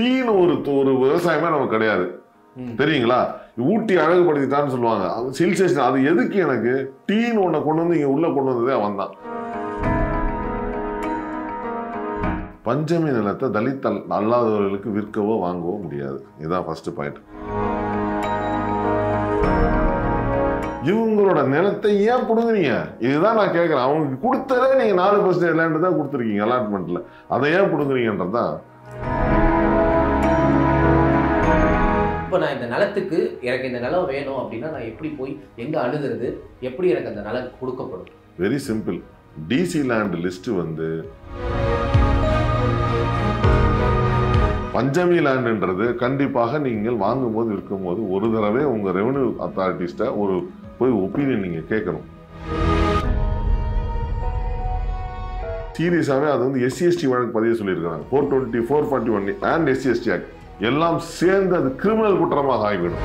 டீன்னு ஒரு ஒரு விவசாயமே நமக்கு கிடையாது ம். தெரியுங்களா ஊட்டி அழகுபடுத்திட்டான்னு சொல்லுவாங்க ஹில் ஸ்டேஷன் அது எதுக்கு எனக்கு டீன்னு ஒன்றை கொண்டு வந்து இங்க உள்ள கொண்டு வந்ததே அவன் தான் பஞ்சமி நிலத்தை தலித் அல்- அல்லாதவர்களுக்கு விற்கவோ வாங்கவோ முடியாது இதுதான் ஃபர்ஸ்ட் பாயிண்ட் இவங்களோட நிலத்தை ஏன் பிடுங்குறீங்க இதுதான் நான் கேட்குறேன் அவங்க கொடுத்ததே நீங்க நாலு பர்சன்டேஜ் லேண்டு தான் கொடுத்துருக்கீங்க அலாட்மெண்ட்ல அதை ஏன் பிடுங்குறீங்கன்றதுதான் இப்போ நான் இந்த நிலத்துக்கு எனக்கு இந்த நிலம் வேணும் அப்படின்னா நான் எப்படி போய் எங்க அணுகிறது எப்படி எனக்கு அந்த நிலம் கொடுக்கப்படும் very simple DC land list வந்து பஞ்சமி லேண்டுன்றது கண்டிப்பாக நீங்கள் வாங்கும்போது விற்கும்போது ஒரு தடவை உங்க ரெவன்யூ அத்தாரிட்டிஸ்ட ஒரு போய் ஒப்பீனியன் நீங்க கேட்கணும் சீரியஸாவே அது வந்து எஸ்சி எஸ்டி வழக்கு பதிவு சொல்லியிருக்காங்க four twenty four forty one and SC ST act எல்லாம் சேர்ந்து அது கிரிமினல் குற்றமாக ஆகிவிடும்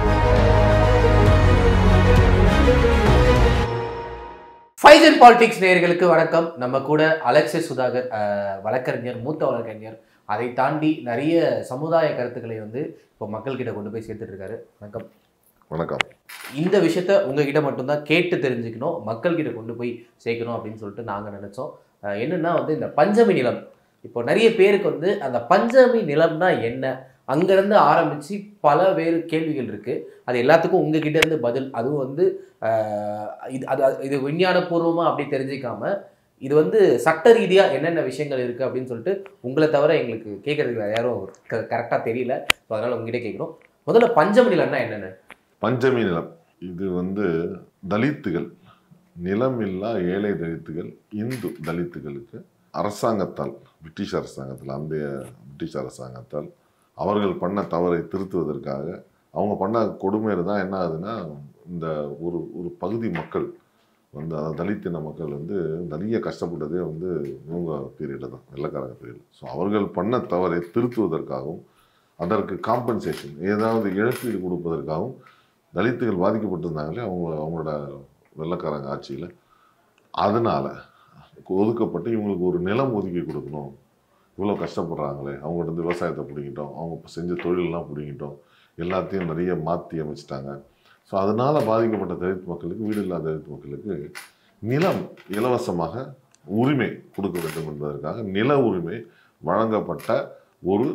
ஃபைசன் பாலிடிக்ஸ் நேயர்களுக்கு வணக்கம் நம்ம கூட அலெக்சே சுதாகர் அஹ், வழக்கறிஞர் மூத்த வழக்கறிஞர் அதை தாண்டி நிறைய சமுதாய கருத்துக்களை வந்து இப்போ மக்கள்கிட்ட கொண்டு போய் சேர்த்துட்டு இருக்காரு வணக்கம் வணக்கம் இந்த விஷயத்த உங்ககிட்ட மட்டும்தான் கேட்டு தெரிஞ்சுக்கணும் மக்கள்கிட்ட கொண்டு போய் சேர்க்கணும் அப்படின்னு சொல்லிட்டு நாங்கள் நினைச்சோம் அஹ், என்னன்னா வந்து இந்த பஞ்சமி நிலம் இப்போ நிறைய பேருக்கு வந்து அந்த பஞ்சமி நிலம்னா என்ன அங்கேருந்து ஆரம்பித்து பல வேறு கேள்விகள் இருக்குது அது எல்லாத்துக்கும் உங்ககிட்ட இருந்து பதில் அதுவும் வந்து அஹ், இது அது அது- இது விஞ்ஞானபூர்வமாக அப்படி தெரிஞ்சிக்காம இது வந்து சட்ட ரீதியாக என்னென்ன விஷயங்கள் இருக்குது அப்படின்னு சொல்லிட்டு உங்களை தவிர எங்களுக்கு கேட்கறதுக்கு வேற யாரும் கரெக்டாக தெரியல ஸோ அதனால் உங்ககிட்ட கேட்குறோம் முதல்ல பஞ்சமி நிலம்னா என்னென்ன பஞ்சமி நிலம் இது வந்து தலித்துகள் நிலம் இல்லா ஏழை தலித்துகள் இந்து தலித்துகளுக்கு அரசாங்கத்தால் பிரிட்டிஷ் அரசாங்கத்தால் அந்த பிரிட்டிஷ் அரசாங்கத்தால் அவர்கள் பண்ண தவறை திருத்துவதற்காக அவங்க பண்ண கொடுமையில தான் என்ன ஆகுதுன்னா இந்த ஒரு ஒரு பகுதி மக்கள் வந்து அதாவது தலித்தின மக்கள் வந்து நிறைய கஷ்டப்பட்டதே வந்து இவங்க பீரியடில் தான் வெள்ளக்காரங்க பீரியடில் ஸோ அவர்கள் பண்ண தவறை திருத்துவதற்காகவும் அதற்கு காம்பன்சேஷன் ஏதாவது இழப்பீடு கொடுப்பதற்காகவும் தலித்துகள் பாதிக்கப்பட்டிருந்தாங்களே அவங்க அவங்களோட வெள்ளக்காரங்க ஆட்சியில் அதனால ஒதுக்கப்பட்டு இவங்களுக்கு ஒரு நிலம் ஒதுக்கி கொடுக்கணும் இவ்வளோ கஷ்டப்படுறாங்களே அவங்கள்ட்ட இருந்து விவசாயத்தை பிடிங்கிட்டோம் அவங்க செஞ்ச தொழிலெல்லாம் பிடிங்கிட்டோம் எல்லாத்தையும் நிறைய மாற்றி அமைச்சிட்டாங்க ஸோ அதனால் பாதிக்கப்பட்ட தலித் மக்களுக்கு வீடு இல்லாத தலித் மக்களுக்கு நிலம் இலவசமாக உரிமை கொடுக்க வேண்டும் என்பதற்காக நில உரிமை வழங்கப்பட்ட ஒரு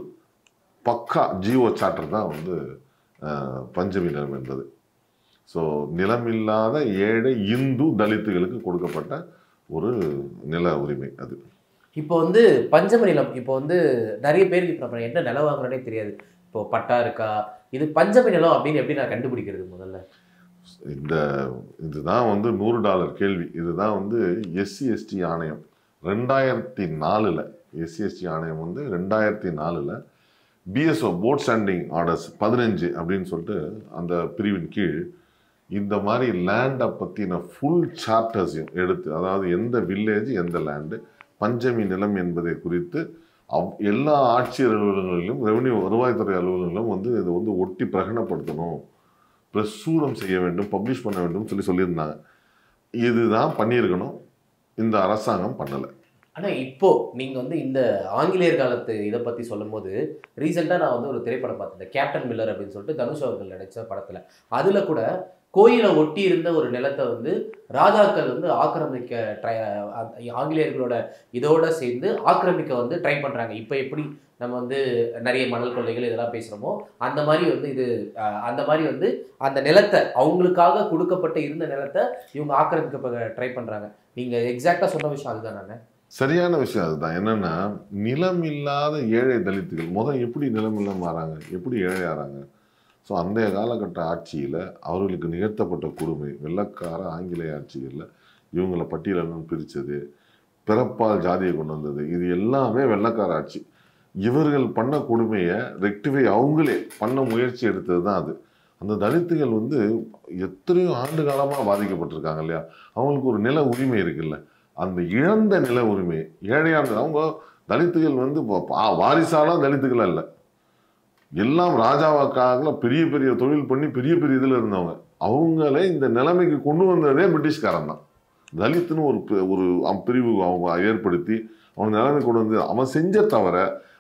பக்கா ஜிஓ சார்ட்டர் தான் வந்து அஹ், பஞ்சமி நிலம் என்பது ஸோ நிலமில்லாத ஏழை இந்து தலித்துகளுக்கு கொடுக்கப்பட்ட ஒரு நில உரிமை அது இப்போ வந்து பஞ்சம நிலம் இப்போ வந்து நிறைய பேருக்கு இப்போ நம்ம என்ன நிலம் வாங்குறோன்னே தெரியாது இப்போ பட்டா இருக்கா இது பஞ்சமி நிலம் அப்படின்னு எப்படி நான் கண்டுபிடிக்கிறது முதல்ல இந்த இதுதான் வந்து நூறு டாலர் கேள்வி இதுதான் வந்து எஸ்சி எஸ்டி ஆணையம் ரெண்டாயிரத்தி நாலில் எஸ்சி எஸ்டி ஆணையம் வந்து ரெண்டாயிரத்தி நாலில் பிஎஸ்ஓ போர்ட் ஸ்டாண்டிங் ஆர்டர்ஸ் பதினஞ்சு அப்படின்னு சொல்லிட்டு அந்த பிரிவின் கீழ் இந்த மாதிரி லேண்டை பற்றின ஃபுல் சார்ட்டர்ஸையும் எடுத்து அதாவது எந்த வில்லேஜ் எந்த லேண்டு பஞ்சமி நிலம் என்பதை குறித்து அவ் எல்லா ஆட்சியர் அலுவலகங்களிலும் ரெவன்யூ வருவாய்த்துறை அலுவலகங்களிலும் வந்து இதை வந்து ஒட்டி பிரகடனப்படுத்தணும் பிரசுரம் செய்ய வேண்டும் பப்ளிஷ் பண்ண வேண்டும் சொல்லி சொல்லியிருந்தாங்க இதுதான் பண்ணியிருக்கணும் இந்த அரசாங்கம் பண்ணலை ஆனா இப்போ நீங்க வந்து இந்த ஆங்கிலேயர் காலத்து இதை பத்தி சொல்லும்போது ரீசெண்டா நான் வந்து ஒரு திரைப்படம் பார்த்தேன் கேப்டன் மில்லர் அப்படின்னு சொல்லிட்டு தனுஷ் அவர்கள் நடிச்ச படத்துல அதுல கூட கோயிலை ஒட்டி இருந்த ஒரு நிலத்தை வந்து ராஜாக்கள் வந்து ஆக்கிரமிக்க ட்ரை ஆங்கிலேயர்களோட இதோட சேர்ந்து ஆக்கிரமிக்க வந்து ட்ரை பண்றாங்க இப்போ எப்படி நம்ம வந்து நிறைய மணல் கொள்ளைகள் இதெல்லாம் பேசுகிறோமோ அந்த மாதிரி வந்து இது அஹ், அந்த மாதிரி வந்து அந்த நிலத்தை அவங்களுக்காக கொடுக்கப்பட்ட இருந்த நிலத்தை இவங்க ஆக்கிரமிக்க ட்ரை பண்றாங்க நீங்க எக்ஸாக்டா சொன்ன விஷயம் அதுதான் நான் சரியான விஷயம் அதுதான் என்னன்னா நிலம் இல்லாத ஏழை தலித்துகள் முதல் எப்படி நிலம் இல்லாம ஆறாங்க எப்படி ஏழை ஆறாங்க ஸோ அந்தைய காலகட்ட ஆட்சியில் அவர்களுக்கு நிகழ்த்தப்பட்ட கொடுமை வெள்ளக்கார ஆங்கிலேய ஆட்சிகளில் இவங்களை பட்டியலெல்லாம் பிரித்தது பிறப்பால் ஜாதியை கொண்டு வந்தது இது எல்லாமே வெள்ளக்கார ஆட்சி இவர்கள் பண்ண கொடுமையை ரெக்டிஃபை அவங்களே பண்ண முயற்சி எடுத்தது தான் அது அந்த தலித்துகள் வந்து எத்தனையோ ஆண்டு காலமாக பாதிக்கப்பட்டிருக்காங்க இல்லையா அவங்களுக்கு ஒரு நில உரிமை இருக்குல்ல அந்த இழந்த நில உரிமை ஏழையான அவங்க தலித்துகள் வந்து பா- பா- வாரிசாலாம் தலித்துகள் அல்ல எல்லாம் ராஜாவாக்காக பெரிய பெரிய தொழில் பண்ணி பெரிய பெரிய இதில் இருந்தவங்க அவங்களே இந்த நிலைமைக்கு கொண்டு வந்ததே பிரிட்டிஷ்காரன் தான் தலித்துன்னு ஒரு பி- ஒரு அம் பிரிவு அவங்க ஏற்படுத்தி அவன் நிலைமை கொண்டு வந்து அவன் செஞ்ச தவிர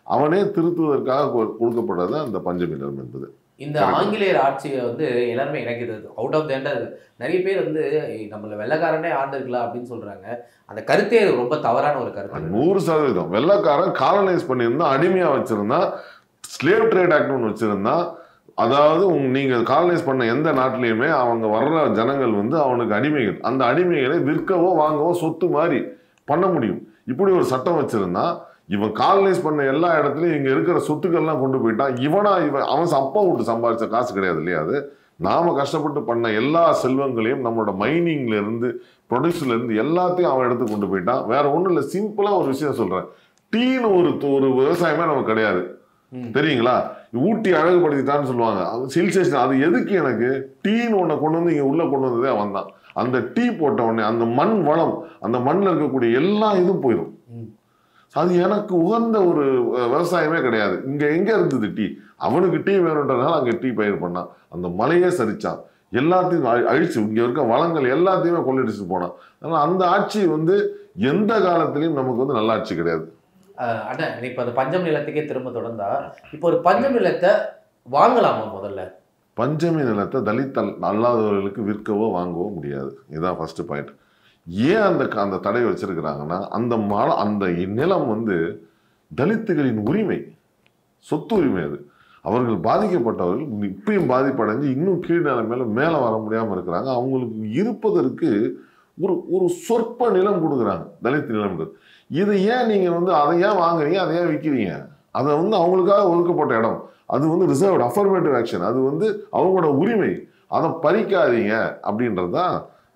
அவனே திருத்துவதற்காக கொ- கொடுக்கப்பட்டது அந்த பஞ்சமி நிலம் என்பது இந்த Correct. ஆங்கிலேயர் ஆட்சியை வந்து எல்லாருமே எனக்கு இது அவுட் ஆஃப் தேண்டர் நிறைய பேர் வந்து "ஏய், நம்மள வெள்ளக்காரனே ஆண்டிருக்கலாம் அப்படின்னு சொல்றாங்க அந்த கருத்தே ரொம்ப தவறான ஒரு கருத்து நூறு சதவீதம் வெள்ளக்காரன் காலனைஸ் பண்ணியிருந்தா அடிமையா வச்சிருந்தா ஸ்லேவ் ட்ரேட் ஆக்ட் ஒன்று வச்சிருந்தா அதாவது உங்க நீங்க காலனைஸ் பண்ண எந்த நாட்டிலையுமே அவங்க வர்ற ஜனங்கள் வந்து அவனுக்கு அடிமைகள் அந்த அடிமைகளை விற்கவோ வாங்கவோ சொத்து மாதிரி பண்ண முடியும் இப்படி ஒரு சட்டம் வச்சிருந்தா இவன் காலனைஸ் பண்ண எல்லா இடத்துலயும் இங்க இருக்கிற சொத்துக்கள்லாம் கொண்டு போயிட்டான் இவனா இவன் அவன் அப்பா விட்டு சம்பாதிச்ச காசு கிடையாது இல்லையா அது நாம கஷ்டப்பட்டு பண்ண எல்லா செல்வங்களையும் நம்மளோட மைனிங்ல இருந்து ப்ரொடியூஸ்ல இருந்து எல்லாத்தையும் அவன் எடுத்து கொண்டு போயிட்டான் வேற ஒண்ணும் இல்லை சிம்பிளா ஒரு விஷயம் சொல்றேன் டீன்னு ஒரு ஒரு விவசாயமே நமக்கு கிடையாது ம். தெரியுங்களா ஊட்டி அழகுபடுத்திட்டான்னு சொல்லுவாங்க ஹில் ஸ்டேஷன் அது எதுக்கு எனக்கு டீன்னு ஒன்றை கொண்டு வந்து இங்க உள்ள கொண்டு வந்ததே அவன் தான் அந்த டீ போட்ட உடனே அந்த மண் வளம் அந்த மண்ணில் இருக்கக்கூடிய எல்லா இதுவும் போயிடும் ம். அது எனக்கு உகந்த ஒரு அஹ், விவசாயமே கிடையாது இங்க எங்க இருந்தது டீ அவனுக்கு டீ வேணுன்றதுனால அங்க டீ பயிர் பண்ணான் அந்த மலையே சரிச்சான் எல்லாத்தையும் அழி- அழிச்சு இங்க இருக்க வளங்கள் எல்லாத்தையுமே கொள்ளையடிச்சு போனான் அதனால அந்த ஆட்சி வந்து எந்த காலத்திலையும் நமக்கு வந்து நல்ல ஆட்சி கிடையாது அஹ் அண்ணன் இப்ப அந்த பஞ்சம் நிலத்துக்கே திரும்ப தொடர்ந்தா இப்போ ஒரு பஞ்சம் நிலத்தை வாங்கலாமா முதல்ல பஞ்சமி நிலத்தை தலித் அல்- அல்லாதவர்களுக்கு விற்கவோ வாங்கவோ முடியாது இதுதான் ஃபர்ஸ்ட் பாயிண்ட் ஏன் அந்த க- அந்த தடை வச்சிருக்கிறாங்கன்னா அந்த மல அந்த நிலம் வந்து தலித்துகளின் உரிமை சொத்து உரிமை அது அவர்கள் பாதிக்கப்பட்டவர்கள் இப்பயும் பாதிப்படைஞ்சு இன்னும் கீழ் நிலைமையில மேலே வர முடியாமல் இருக்கிறாங்க அவங்களுக்கு இருப்பதற்கு ஒரு ஒரு சொற்ப நிலம் கொடுக்குறாங்க தலித் நிலம் இதை ஏன் நீங்க வந்து அதை ஏன் வாங்குறீங்க அதை ஏன் விற்கிறீங்க அதை வந்து அவங்களுக்காக ஒதுக்கப்பட்ட இடம் அது வந்து ரிசர்வ்டு அஃபர்மேட்டிவ் ஆக்ஷன் அது வந்து அவங்களோட உரிமை அதை பறிக்காதீங்க அப்படின்றது தான்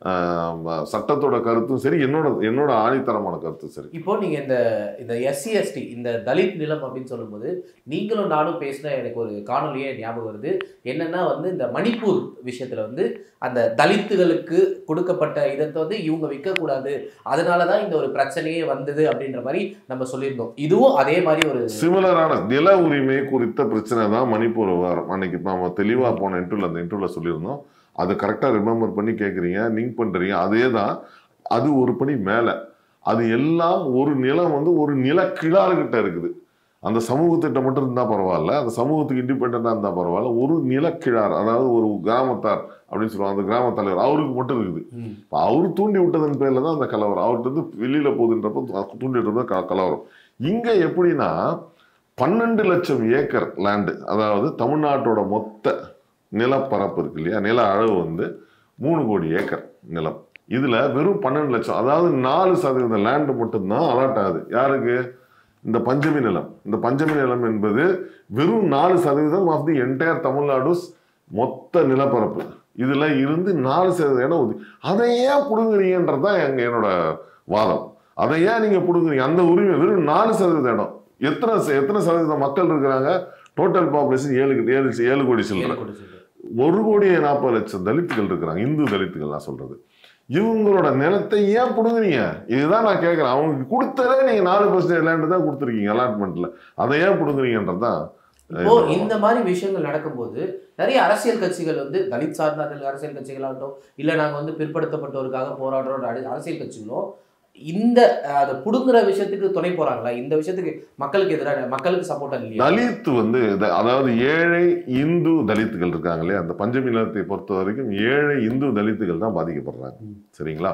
ஆஹ், சட்டத்தோட கருத்தும் சரி என்னோட என்னோட ஆணித்தரமான கருத்தும் சரி இப்போ நீங்க இந்த இந்த எஸ்சி எஸ்டி இந்த தலித் நிலம் அப்படின்னு சொல்லும்போது நீங்களும் நானும் பேசின எனக்கு ஒரு காணொலியே ஞாபகம் வருது என்னன்னா வந்து இந்த மணிப்பூர் விஷயத்துல வந்து அந்த தலித்துகளுக்கு கொடுக்கப்பட்ட இதத்தை வந்து இவங்க விற்கக்கூடாது அதனால தான் இந்த ஒரு பிரச்சனையே வந்தது அப்படின்ற மாதிரி நம்ம சொல்லியிருந்தோம் இதுவும் அதே மாதிரி ஒரு சிமிலரான நில உரிமை குறித்த பிரச்சனை தான் மணிப்பூர் விவகாரம் அன்னைக்கு நம்ம தெளிவா போன இன்டர்வியூல அந்த இன்டர்வியூல சொல்லியிருந்தோம் அது கரெக்டா ரிமெம்பர் பண்ணி கேட்குறீங்க லிங்க் பண்றீங்க அதே தான் அது ஒரு படி மேல அது எல்லாம் ஒரு நிலம் வந்து ஒரு நில கிட்ட இருக்குது அந்த சமூகத்திட்ட மட்டும் இருந்தா பரவாயில்ல அந்த சமூகத்துக்கு இண்டிபெண்டா இருந்தா பரவாயில்ல ஒரு நிலக்கிழார் அதாவது ஒரு கிராமத்தார் அப்படின்னு சொல்லுவாங்க அந்த கிராம தலைவர் அவருக்கு மட்டும் இருக்குது ம், இப்போ அவர் தூண்டி விட்டதன் பேர்ல தான் அந்த கலவரம் அவர்கிட்ட இருந்து வெளியில போகுதுன்றப்ப தூண்டி விட்டது க- கலவரம் இங்க எப்படின்னா பன்னெண்டு லட்சம் ஏக்கர் லேண்டு அதாவது தமிழ்நாட்டோட மொத்த நிலப்பரப்பு இருக்கு இல்லையா நில அளவு வந்து மூணு கோடி ஏக்கர் நிலம் இதுல வெறும் பன்னெண்டு லட்சம் அதாவது நாலு சதவீத லேண்டு மட்டும்தான் அலாட் ஆகுது யாருக்கு இந்த பஞ்சமி நிலம் இந்த பஞ்சமி நிலம் என்பது வெறும் நாலு சதவீதம் ஆஃப் தி என்டையர் தமிழ்நாடு மொத்த நிலப்பரப்பு இதுல இருந்து நாலு சதவீதம் இடம் ஒதுக்கி அதை ஏன் பிடுங்குறீங்கன்றது தான் எங்க என்னோட வாதம் அதை ஏன் நீங்க பிடுங்குறீங்க அந்த உரிமை வெறும் நாலு சதவீத இடம் எத்தனை ச- எத்தனை சதவீதம் மக்கள் இருக்கிறாங்க டோட்டல் பாப்புலேஷன் ஏழு ஏழு ஏழு கோடி சில்லறை ஏழு கோடி சொல்றேன். ஒரு கோடி நாற்பது லட்சம் தலித்துகள் இருக்கிறாங்க இந்து தலித்துகள் நான் சொல்றது இவங்களோட நிலத்தை ஏன் பிடுங்குறீங்க இதுதான் நான் கேட்கறேன் அவங்களுக்கு கொடுத்ததே நீங்க நாலு பர்சன்டேஜ் லேண்டு தான் கொடுத்துருக்கீங்க அலாட்மெண்ட்ல அதை ஏன் பிடுங்குறீங்கன்றதுதான் இப்போ இந்த மாதிரி விஷயங்கள் நடக்கும்போது நிறைய அரசியல் கட்சிகள் வந்து தலித் சார்ந்த அதில் அரசியல் கட்சிகளாகட்டும் இல்லை நாங்கள் வந்து பிற்படுத்தப்பட்டோருக்காக போராடுற அடி- அரசியல் கட்சிகளும் இந்த அஹ், அதை புடுங்குற விஷயத்துக்கு துணை போறாங்களா இந்த விஷயத்துக்கு மக்களுக்கு எதிராக மக்களுக்கு சப்போர்ட் இல்லையா தலித் வந்து இந்த- அதாவது ஏழை இந்து தலித்துகள் இருக்காங்க இல்லையா அந்த பஞ்சமி நிலத்தை பொறுத்த வரைக்கும் ஏழை இந்து தலித்துகள் தான் பாதிக்கப்படுறாங்க ம். சரிங்களா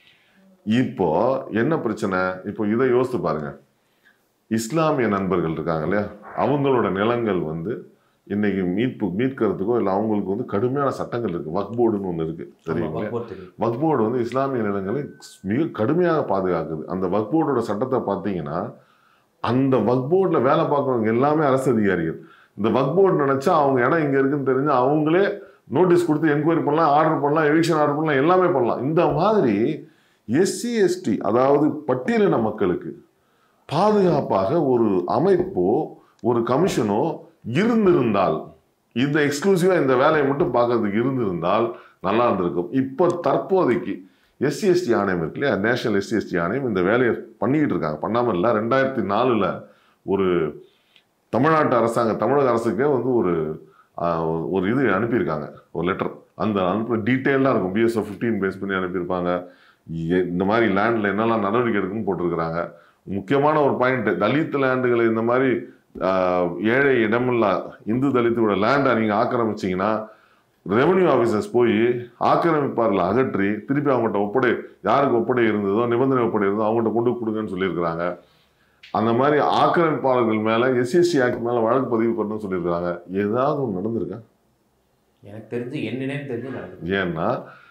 இப்போ என்ன பிரச்சனை இப்போ இதை யோசித்து பாருங்க இஸ்லாமிய நண்பர்கள் இருக்காங்க இல்லையா அவங்களோட நிலங்கள் வந்து இன்னைக்கு மீட்பு மீட்கிறதுக்கோ இல்லை அவங்களுக்கு வந்து கடுமையான சட்டங்கள் இருக்கு வக் போர்டுன்னு ஒன்று இருக்கு ஆமா, சரிங்களா வக்ஃப் தெரியும். வக் போர்டு வந்து இஸ்லாமிய நிலங்களை மிக கடுமையாக பாதுகாக்குது அந்த வக் போர்டோட சட்டத்தை பார்த்தீங்கன்னா அந்த வக் போர்டில் வேலை பார்க்குறவங்க எல்லாமே அரசு அதிகாரிகள் இந்த வக் போர்டு நினைச்சா அவங்க இடம் இங்கே இருக்குன்னு தெரிஞ்சு அவங்களே நோட்டீஸ் கொடுத்து என்கொயரி பண்ணலாம் ஆர்டர் பண்ணலாம் எவிக்ஷன் ஆர்டர் பண்ணலாம் எல்லாமே பண்ணலாம் இந்த மாதிரி எஸ்சி எஸ்டி அதாவது பட்டியலின மக்களுக்கு பாதுகாப்பாக ஒரு அமைப்போ ஒரு கமிஷனோ இருந்திருந்தால் இந்த எக்ஸ்க்ளூசிவா இந்த வேலையை மட்டும் பார்க்கறதுக்கு இருந்திருந்தால் நல்லா இருந்திருக்கும் இப்போ தற்போதைக்கு எஸ்சி எஸ்டி ஆணையம் இருக்கு இல்லையா நேஷனல் எஸ்சி எஸ்டி ஆணையம் இந்த வேலையை பண்ணிக்கிட்டு இருக்காங்க பண்ணாமல் இல்லை ரெண்டாயிரத்தி நாலில் ஒரு தமிழ்நாட்டு அரசாங்க தமிழக அரசுக்கே வந்து ஒரு ஆஹ், ஒரு இது அனுப்பியிருக்காங்க ஒரு லெட்டர் அந்த அனுப்ப டீட்டெயிலாக இருக்கும் பிஎஸ்ஓ ஃபிஃப்டீன் பேஸ் பண்ணி அனுப்பியிருப்பாங்க எ- இந்த மாதிரி லேண்டில் என்னெல்லாம் நடவடிக்கை எடுக்குன்னு போட்டிருக்கிறாங்க முக்கியமான ஒரு பாயிண்ட் தலித் லேண்டுகளை இந்த மாதிரி ஆஹ், ஏழை இடமில்லா இந்து தலித்தோட லேண்டை நீங்கள் ஆக்கிரமிச்சீங்கன்னா ரெவன்யூ ஆஃபீஸர்ஸ் போய் ஆக்கிரமிப்பார்களை அகற்றி திருப்பி அவங்ககிட்ட ஒப்படை யாருக்கு ஒப்படை இருந்ததோ நிபந்தனை ஒப்படை இருந்ததோ அவங்ககிட்ட கொண்டு கொடுங்கன்னு சொல்லியிருக்கிறாங்க அந்த மாதிரி ஆக்கிரமிப்பாளர்கள் மேலே எஸ்எஸ்சி ஆக்ட் மேலே வழக்கு பதிவு பண்ணணும்னு சொல்லியிருக்கிறாங்க ஏதாவது ஒன்று நடந்திருக்கா எனக்கு தெரிஞ்சு என்னன்னு தெரிஞ்சு நடக்குது ஏன்னா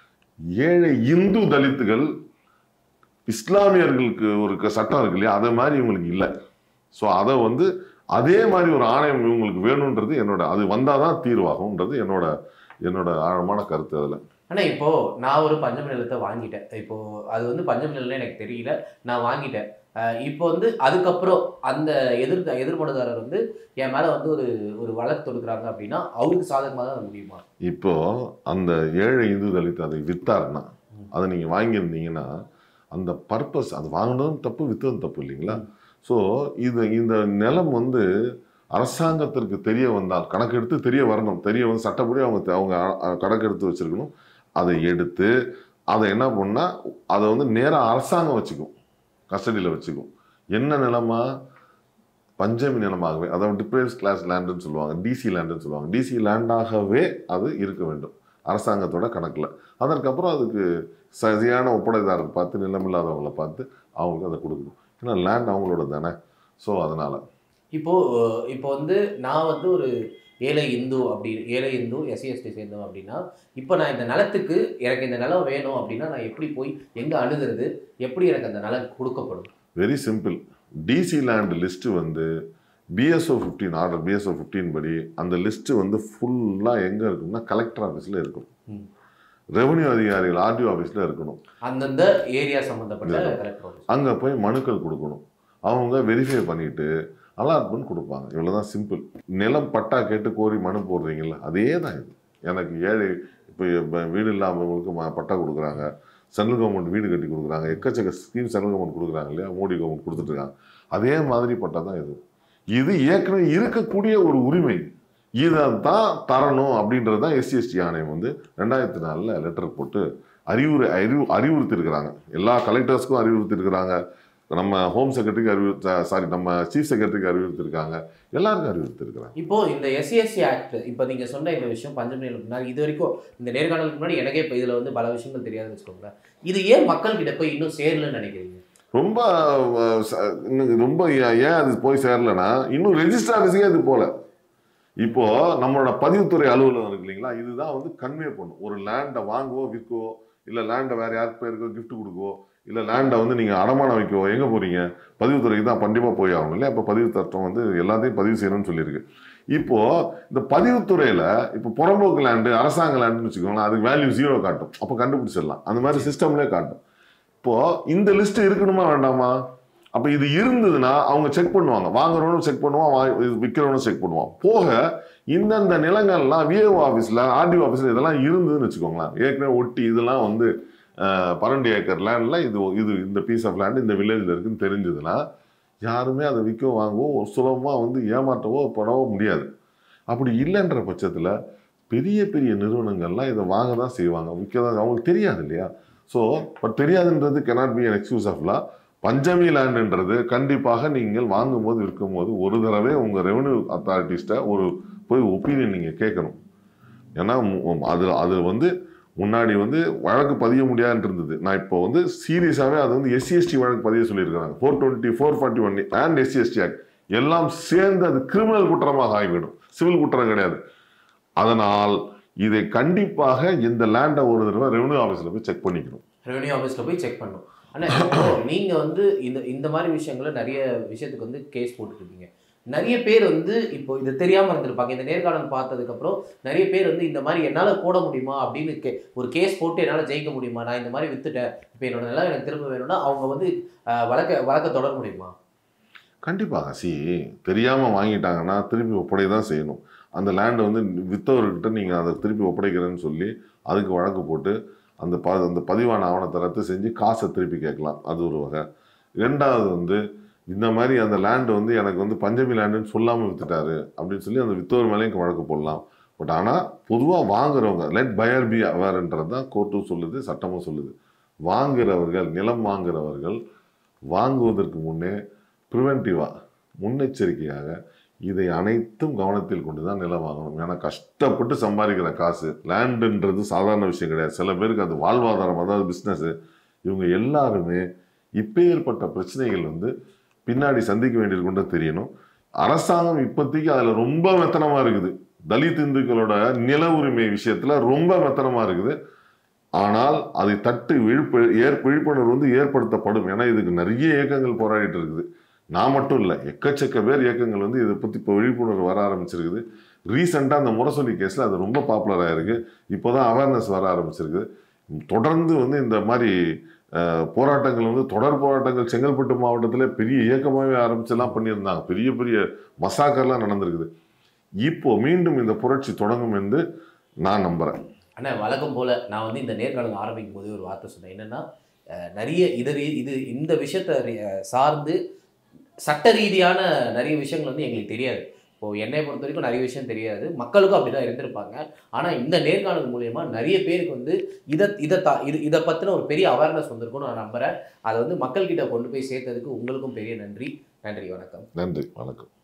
ஏழை இந்து தலித்துகள் இஸ்லாமியர்களுக்கு ஒரு க- சட்டம் இருக்கு இல்லையா அதே மாதிரி இவங்களுக்கு இல்லை ஸோ அதை வந்து அதே மாதிரி ஒரு ஆணையம் இவங்களுக்கு வேணுன்றது என்னோட அது வந்தாதான் தீர்வாகும்ன்றது என்னோட என்னோட ஆழமான கருத்து அதில் ஆனா இப்போ நான் ஒரு பஞ்சம நிலத்தை வாங்கிட்டேன் இப்போ அது வந்து பஞ்சம நிலம் எனக்கு தெரியல நான் வாங்கிட்டேன் அஹ் இப்போ வந்து அதுக்கப்புறம் அந்த எதிர் எதிர்மனுதாரர் வந்து என் மேல வந்து ஒரு ஒரு வழக்கு தொடுக்குறாங்க அப்படின்னா அவருக்கு சாதகமாக தான் முடியுமா இப்போ அந்த ஏழை இந்து தலித் அதை வித்தாருன்னா ம். அதை நீங்கள் வாங்கியிருந்தீங்கன்னா அந்த பர்பஸ் அது வாங்கினதும் தப்பு வித்ததும் தப்பு இல்லைங்களா ஸோ இது இந்த நிலம் வந்து அரசாங்கத்திற்கு தெரிய வந்தால் கணக்கெடுத்து தெரிய வரணும் தெரிய வந்து சட்டப்படி அவங்க தெ- அவங்க அ- அ- கணக்கெடுத்து வச்சிருக்கணும் அதை எடுத்து அதை என்ன பண்ணா அதை வந்து நேராக அரசாங்கம் வச்சுக்கும் கஸ்டடியில் வச்சுக்கும் என்ன நிலமா பஞ்சமி நிலமாகவே அதாவது டிப்ரைஸ் கிளாஸ் லேண்டுன்னு சொல்லுவாங்க டிசி லேண்டுன்னு சொல்லுவாங்க டிசி லேண்டாகவே அது இருக்க வேண்டும் அரசாங்கத்தோட கணக்கில் அதற்கப்புறம் அதுக்கு சரியான ஒப்படைதாரர் பார்த்து நிலமில்லாதவங்களை பார்த்து அவங்களுக்கு அதை கொடுக்கணும் ஏன்னா லேண்ட் அவங்களோட தானே ஸோ அதனால இப்போ அஹ் இப்போ வந்து நான் வந்து ஒரு ஏழை இந்து அப்படி ஏழை இந்து எஸ்சி எஸ்டி சேர்ந்தோம் அப்படின்னா இப்போ நான் இந்த நிலத்துக்கு எனக்கு இந்த நிலம் வேணும் அப்படின்னா நான் எப்படி போய் எங்க அணுகிறது எப்படி எனக்கு அந்த நிலம் கொடுக்கப்படும் very simple DC land list வந்து BSO fifteen order BSO fifteen படி அந்த லிஸ்ட்டு வந்து ஃபுல்லாக எங்கே இருக்கும்னா கலெக்டர் ஆஃபீஸில் இருக்கும் ம். ரெவன்யூ அதிகாரிகள் ஆர்டிஓ ஆஃபீஸில் இருக்கணும் அந்தந்த ஏரியா சம்பந்தப்பட்ட இல்ல. கலெக்டர் ஆஃபீஸ் அங்கே போய் மனுக்கள் கொடுக்கணும் அவங்க வெரிஃபை பண்ணிட்டு அலாட்மெண்ட் கொடுப்பாங்க இவ்வளோதான் சிம்பிள் நிலம் பட்டா கேட்டு கோரி மனு போடுறீங்கல்ல அதே தான் இது எனக்கு ஏழை இப்போ வீடு இல்லாதவங்களுக்கு ம- பட்டா கொடுக்குறாங்க சென்ட்ரல் கவர்மெண்ட் வீடு கட்டி கொடுக்குறாங்க எக்கச்சக்க ஸ்கீம் சென்ட்ரல் கவர்மெண்ட் கொடுக்குறாங்க இல்லையா மோடி கவர்மெண்ட் கொடுத்துட்ருக்காங்க அதே மாதிரி பட்டா தான் இது இது ஏற்கனவே இருக்கக்கூடிய ஒரு உரிமை இதை தான் தரணும் அப்படின்றது தான் எஸ்சி எஸ்டி ஆணையம் வந்து ரெண்டாயிரத்தி நாலில் லெட்டர் போட்டு அறிவுரை அறிவு அறிவுறுத்திருக்கிறாங்க எல்லா கலெக்டர்ஸ்க்கும் அறிவுறுத்திருக்கிறாங்க நம்ம ஹோம் செக்ரட்டரிக்கு அறிவுறுத்த சாரி நம்ம சீஃப் செக்ரட்டரிக்கு அறிவுறுத்திருக்காங்க எல்லாருக்கும் அறிவுறுத்திருக்கிறாங்க இப்போ இந்த எஸ்சிஎஸ்சி ஆக்ட் இப்போ நீங்க சொன்ன இந்த விஷயம் பஞ்சமி நிலம் நான் இது வரைக்கும் இந்த நேர்காணலுக்கு முன்னாடி எனக்கே இப்போ இதுல வந்து பல விஷயங்கள் தெரியாதுன்னு வச்சுக்கோங்களேன் இது ஏன் மக்கள் கிட்ட போய் இன்னும் சேரலன்னு நினைக்கிறீங்க ரொம்ப அஹ், ச- இன்னும் ரொம்ப ஏன் ஏன் அது போய் சேரலைன்னா இன்னும் ரெஜிஸ்டர் ஆஃபீஸுக்கே அது போல இப்போ நம்மளோட பதிவுத்துறை அலுவலகம் இருக்கு இல்லைங்களா இதுதான் வந்து கன்வே பண்ணும் ஒரு லேண்டை வாங்கவோ விற்கவோ இல்லை லேண்டை வேற யாருக்கு பேருக்கோ gift கொடுக்கவோ இல்லை லேண்டை வந்து நீங்கள் அடமானம் வைக்கவோ எங்கே போறீங்க பதிவுத்துறைக்கு தான் கண்டிப்பாக போய் ஆகணும் இல்லையா இப்போ பதிவு சட்டம் வந்து எல்லாத்தையும் பதிவு செய்யணும்னு சொல்லியிருக்கு இப்போ இந்த பதிவுத்துறையில இப்போ புறம்போக்கு லேண்டு அரசாங்க லேண்டுன்னு வச்சுக்கோங்களேன் அதுக்கு வேல்யூ ஜீரோ காட்டும் அப்போ கண்டுபிடிச்சிடலாம் அந்த மாதிரி சிஸ்டம்லேயே காட்டும் இப்போ இந்த லிஸ்ட் இருக்கணுமா வேண்டாமா அப்ப இது இருந்ததுன்னா அவங்க செக் பண்ணுவாங்க வாங்குறவனும் செக் பண்ணுவான் வா- இது விற்கிறவனும் செக் பண்ணுவான் போக இந்தந்த நிலங்கள்லாம் விஏஓ ஆஃபீஸில் ஆர்டிஓ ஆஃபீஸில் இதெல்லாம் இருந்ததுன்னு வச்சுக்கோங்களேன் ஏற்கனவே ஒட்டி இதெல்லாம் வந்து அஹ், பன்னெண்டு ஏக்கர் லேண்டில் இது இது இந்த பீஸ் ஆஃப் லேண்ட் இந்த வில்லேஜில் இருக்குன்னு தெரிஞ்சதுன்னா யாருமே அதை விற்கவோ வாங்கவோ சுலபமாக வந்து ஏமாற்றவோ படவோ முடியாது அப்படி இல்லைன்ற பட்சத்தில் பெரிய பெரிய நிறுவனங்கள்லாம் இதை வாங்க தான் செய்வாங்க விற்க தான் அவங்களுக்கு தெரியாது இல்லையா ஸோ பட் தெரியாதுன்றது cannot be an excuse of law Panchami லேண்டுன்றது கண்டிப்பாக நீங்கள் வாங்கும்போது விற்கும்போது ஒரு தடவை உங்கள் ரெவன்யூ அத்தாரிட்டிஸ்ட்ட ஒரு போய் ஒப்பீனியன் நீங்கள் கேட்கணும் ஏன்னா மு- அது அது வந்து முன்னாடி வந்து வழக்கு பதிய முடியாதுன்னு இருந்தது நான் இப்போ வந்து சீரியஸாகவே அது வந்து எஸ்சி எஸ்டி வழக்கு பதிய சொல்லியிருக்கிறாங்க four twenty four forty one and SC ST act எல்லாம் சேர்ந்து அது கிரிமினல் குற்றமாக ஆகிவிடும் சிவில் குற்றம் கிடையாது அதனால் இதை கண்டிப்பாக இந்த லேண்டை ஒரு தடவை ரெவன்யூ ஆஃபீஸில் போய் செக் பண்ணிக்கணும் ரெவன்யூ ஆஃபீஸில் போய் செக் பண்ணும் ஆனால் இப்போ நீங்கள் வந்து இந்த இந்த மாதிரி விஷயங்களை நிறைய விஷயத்துக்கு வந்து கேஸ் போட்டுருக்கீங்க நிறைய பேர் வந்து இப்போ இது தெரியாமல் இருந்திருப்பாங்க இந்த நேர்காணல் பார்த்ததுக்கப்புறம் நிறைய பேர் வந்து இந்த மாதிரி என்னால் போட முடியுமா அப்படின்னு கே ஒரு கேஸ் போட்டு என்னால் ஜெயிக்க முடியுமா நான் இந்த மாதிரி வித்துட்டேன் இப்போ என்னோட நிலம் எனக்கு திரும்ப வேணும்னா அவங்க வந்து அஹ், வழக்க வழக்க தொடர முடியுமா கண்டிப்பாக சி தெரியாமல் வாங்கிட்டாங்கன்னா திருப்பி ஒப்படை தான் செய்யணும் அந்த லேண்டை வந்து வித்தவர்கிட்ட நீங்கள் அதை திருப்பி ஒப்படைக்கிறேன்னு சொல்லி அதுக்கு வழக்கு போட்டு அந்த ப அந்த பதிவான ஆவணத்தை ரத்து செஞ்சு காசை திருப்பி கேட்கலாம் அது ஒரு வகை ரெண்டாவது வந்து இந்த மாதிரி அந்த லேண்டு வந்து எனக்கு வந்து பஞ்சமி லேண்டுன்னு சொல்லாமல் வித்துட்டாரு அப்படின்னு சொல்லி அந்த வித்தவர் மேலேயும் வழக்கு போடலாம் பட் ஆனால் பொதுவாக வாங்குறவங்க லெட் பயர் பி அவேர்ன்றது தான் கோர்ட்டும் சொல்லுது சட்டமும் சொல்லுது வாங்குறவர்கள் நிலம் வாங்குறவர்கள் வாங்குவதற்கு முன்னே ப்ரிவென்டிவாக முன்னெச்சரிக்கையாக இதை அனைத்தும் கவனத்தில் கொண்டு தான் நிலம் வாங்கணும் ஏன்னா கஷ்டப்பட்டு சம்பாதிக்கிற காசு லேண்டுன்றது சாதாரண விஷயம் கிடையாது சில பேருக்கு அது வாழ்வாதாரம் அதாவது பிஸ்னஸ் இவங்க எல்லாருமே இப்பேற்பட்ட பிரச்சனைகள் வந்து பின்னாடி சந்திக்க வேண்டியிருக்குன்ற தெரியணும் அரசாங்கம் இப்போதைக்கு அதில் ரொம்ப மெத்தனமாக இருக்குது தலித் இந்துக்களோட நில உரிமை விஷயத்தில் ரொம்ப மெத்தனமாக இருக்குது ஆனால் அதை தட்டு விழிப்பு ஏற் விழிப்புணர்வு வந்து ஏற்படுத்தப்படும் ஏன்னா இதுக்கு நிறைய இயக்கங்கள் போராடிட்டு இருக்குது நான் மட்டும் இல்லை எக்கச்சக்க பேர் இயக்கங்கள் வந்து இதை பற்றி இப்போ விழிப்புணர்வு வர ஆரம்பிச்சிருக்குது ரீசெண்டாக அந்த முரசொலி கேஸில் அது ரொம்ப பாப்புலராக இருக்குது இப்போ தான் அவேர்னஸ் வர ஆரம்பிச்சிருக்குது தொடர்ந்து வந்து இந்த மாதிரி அஹ், போராட்டங்கள் வந்து தொடர் போராட்டங்கள் செங்கல்பட்டு மாவட்டத்தில் பெரிய இயக்கமாகவே ஆரம்பிச்செல்லாம் பண்ணியிருந்தாங்க பெரிய பெரிய மசாக்கர்லாம் நடந்திருக்குது இப்போ மீண்டும் இந்த புரட்சி தொடங்கும் என்று நான் நம்புகிறேன் அண்ணா வழக்கம் போல நான் வந்து இந்த நேர்காணல் ஆரம்பிக்கும் போது ஒரு வார்த்தை சொன்னேன் என்னன்னா அஹ், நிறைய இது ரீ- இது இந்த விஷயத்தை ரீ- சார்ந்து சட்ட ரீதியான நிறைய விஷயங்கள் வந்து எங்களுக்கு தெரியாது இப்போ என்னை பொறுத்த வரைக்கும் நிறைய விஷயம் தெரியாது மக்களுக்கும் அப்படிதான் இருந்திருப்பாங்க ஆனா இந்த நேர்காணல் மூலியமா நிறைய பேருக்கு வந்து இதை இதை தா இது இதை பத்தின ஒரு பெரிய அவேர்னஸ் வந்திருக்கும்னு நான் நம்புறேன் அதை வந்து மக்கள்கிட்ட கொண்டு போய் சேர்த்ததுக்கு உங்களுக்கும் பெரிய நன்றி நன்றி வணக்கம் நன்றி வணக்கம்